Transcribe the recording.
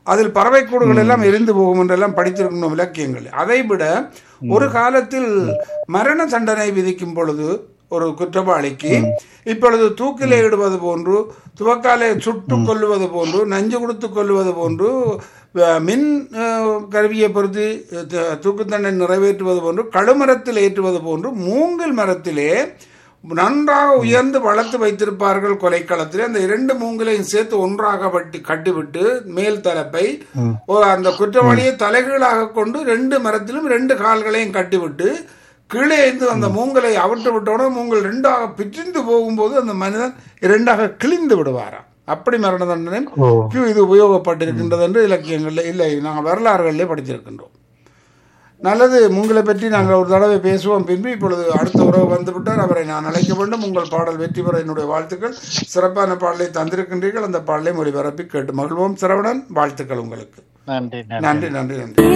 அதில் பறவை கூடுகள் எல்லாம் எரிந்து போகும் என்றெல்லாம் படித்திருக்கணும் இலக்கியங்கள் அதை விட ஒரு காலத்தில் மரண தண்டனை விதிக்கும் பொழுது ஒரு குற்றவாளிக்கு இப்பொழுது தூக்கிலே இடுவது போன்று துவக்காலே சுட்டு கொல்லுவது போன்று நஞ்சு கொடுத்து கொல்லுவது போன்று அஹ், மின் அஹ், கருவியை பொறுத்து அஹ், தூக்கு தண்டனை நிறைவேற்றுவது போன்று கழுமரத்தில் ஏற்றுவது போன்று மூங்கில் மரத்திலே நன்றாக உயர்ந்து வளர்த்து வைத்திருப்பார்கள் கொலைக்களத்திலே அந்த இரண்டு மூங்கிலையும் சேர்த்து ஒன்றாக வட்டி கட்டிவிட்டு மேல் தலைப்பை ஓ, அந்த குற்றவாளியை தலைகீழாக கொண்டு ரெண்டு மரத்திலும் ரெண்டு கால்களையும் கட்டிவிட்டு கீழே இருந்து அந்த மூங்கலை அவிட்டு விட்டோட மூங்கல் ரெண்டாக பிரிந்து போகும்போது அந்த மனிதன் இரண்டாக கிழிந்து விடுவாராம் அப்படி மரண தண்டனை ஓ இது உபயோகப்பட்டிருக்கின்றது என்று இலக்கியங்களில் இல்லை நாங்கள் வரலாறுகளிலே படித்திருக்கின்றோம் நல்லது உங்களை பற்றி நாங்கள் ஒரு தடவை பேசுவோம் பின்பு இப்பொழுது அடுத்த உறவு வந்துவிட்டார் அவரை நான் அழைக்க வேண்டும் உங்கள் பாடல் வெற்றி பெற என்னுடைய வாழ்த்துக்கள் சிறப்பான பாடலை தந்திருக்கின்றீர்கள் அந்த பாடலை மொழிபரப்பி கேட்டு மகிழ்வோம் சிரவணன் வாழ்த்துக்கள் உங்களுக்கு நன்றி நன்றி நன்றி நன்றி நன்றி